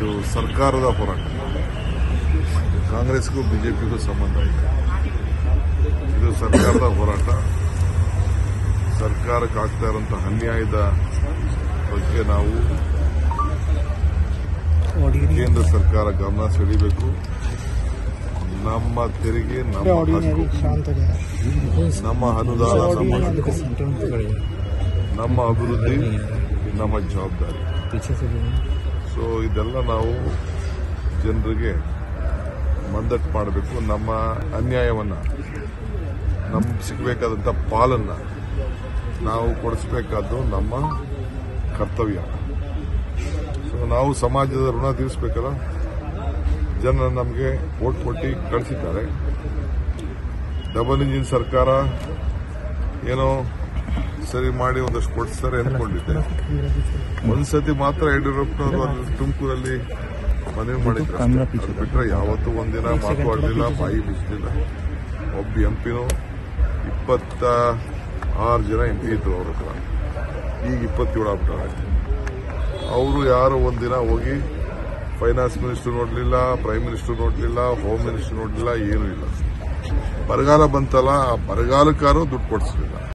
ಇದು ಸರ್ಕಾರದ ಹೋರಾಟ ಕಾಂಗ್ರೆಸ್ಗೂ ಬಿಜೆಪಿಗೂ ಸಂಬಂಧ ಇಲ್ಲ ಇದು ಸರ್ಕಾರದ ಹೋರಾಟ ಸರ್ಕಾರಕ್ಕೆ ಆಗ್ತಾ ಇರುವಂತಹ ಅನ್ಯಾಯದ ಬಗ್ಗೆ ನಾವು ಕೇಂದ್ರ ಸರ್ಕಾರ ಗಮನ ಸೆಳೀಬೇಕು ನಮ್ಮ ತೆರಿಗೆ ನಮ್ಮ ಹಕ್ಕು ನಮ್ಮ ಅನುದಾನ ನಮ್ಮ ಹಕ್ಕು ನಮ್ಮ ಅಭಿವೃದ್ಧಿ ನಮ್ಮ ಜವಾಬ್ದಾರಿ ಸೊ ಇದೆಲ್ಲ ನಾವು ಜನರಿಗೆ ಮಂದಟ್ಟು ಮಾಡಬೇಕು ನಮ್ಮ ಅನ್ಯಾಯವನ್ನ ನಮ್ಗೆ ಸಿಗಬೇಕಾದಂಥ ಪಾಲನ್ನ ನಾವು ಕೊಡಿಸ್ಬೇಕಾದ್ದು ನಮ್ಮ ಕರ್ತವ್ಯ ಸೊ ನಾವು ಸಮಾಜದ ಋಣ ತೀರಿಸಬೇಕಲ್ಲ ಜನ ನಮಗೆ ವೋಟ್ ಕೊಟ್ಟು ಕಳಿಸಿದ್ದಾರೆ ಡಬಲ್ ಇಂಜಿನ್ ಸರ್ಕಾರ ಏನೋ ಸರಿ ಮಾಡಿ ಒಂದಷ್ಟು ಕೊಡಿಸ್ತಾರೆ ಅಂದ್ಕೊಂಡಿದ್ದೆ ಒಂದ್ಸತಿ ಮಾತ್ರ ಯಡಿಯೂರಪ್ಪನವರು ಅಲ್ಲಿ ತುಮಕೂರಲ್ಲಿ ಮನವಿ ಮಾಡಿದ್ರು ಅಷ್ಟೇ. ಅದು ಬಿಟ್ರೆ ಯಾವತ್ತೂ ಒಂದಿನ ಮಾತಾಡಲಿಲ್ಲ ಬಾಯಿ ಬಿಚ್ಚಲಿಲ್ಲ ಒಬ್ಬ ಎಂಪಿನೂ ಇಪ್ಪತ್ತ ಆರು ಜನ ಎಂಪಿ ಇದ್ರು ಅವ್ರ ಹತ್ರ ಈಗ ಇಪ್ಪತ್ತೇಳು ಆಗ್ಬಿಟ್ಟಾರೆ ಅವರು ಯಾರು ಒಂದಿನ ಹೋಗಿ ಫೈನಾನ್ಸ್ ಮಿನಿಸ್ಟರ್ ನೋಡಲಿಲ್ಲ ಪ್ರೈಮ್ ಮಿನಿಸ್ಟರ್ ನೋಡಲಿಲ್ಲ ಹೋಮ್ ಮಿನಿಸ್ಟರ್ ನೋಡಲಿಲ್ಲ ಏನೂ ಇಲ್ಲ ಬರಗಾಲ ಬಂತಲ್ಲ ಆ ಬರಗಾಲಕ್ಕಾರು ದುಡ್ಡು ಕೊಡಿಸಲಿಲ್ಲ